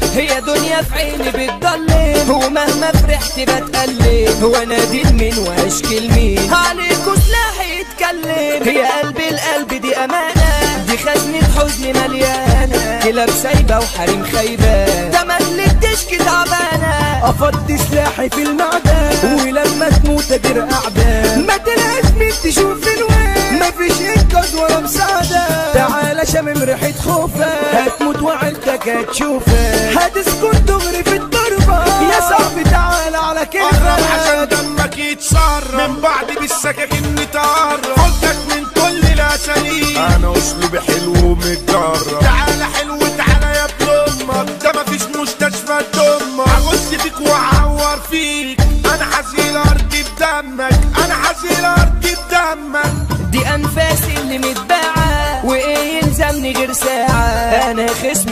هي دنيا في عيني بتضلم ومهما فرحت بتألم هو نادي لمين واشكي لمين عليكوا سلاحي يتكلم هي قلبي القلب دي امانه دي خزنة حزن مليانه كلاب سايبه وحريم خايبه ده مهلك تشكي تعبانه افضي سلاحي في المعدن ولما تموت ادير اعدام ما تلاقيش مين تشوف الوين مفيش انقاذ ولا مساعدة تعال شامم ريحة خوفك هتموت وعيلتك هتشوفك هتسكن دغري في التربة يا صاحبي تعال على قرب عشان كيفك دمك يتسرب من بعد بالسكاكين نتقرب فكك من كل الاساليب انا اسلوبي حلو ومتجرب تعالى حلو تعالى يا ابن امك ده مفيش مستشفى تضمك هغص فيك واعور فيك انا حزين ارضي بدمك انا حزين ارضي بدمك دي انفاسي اللي متباعة وايه يلزمني غير ساعة انا خصم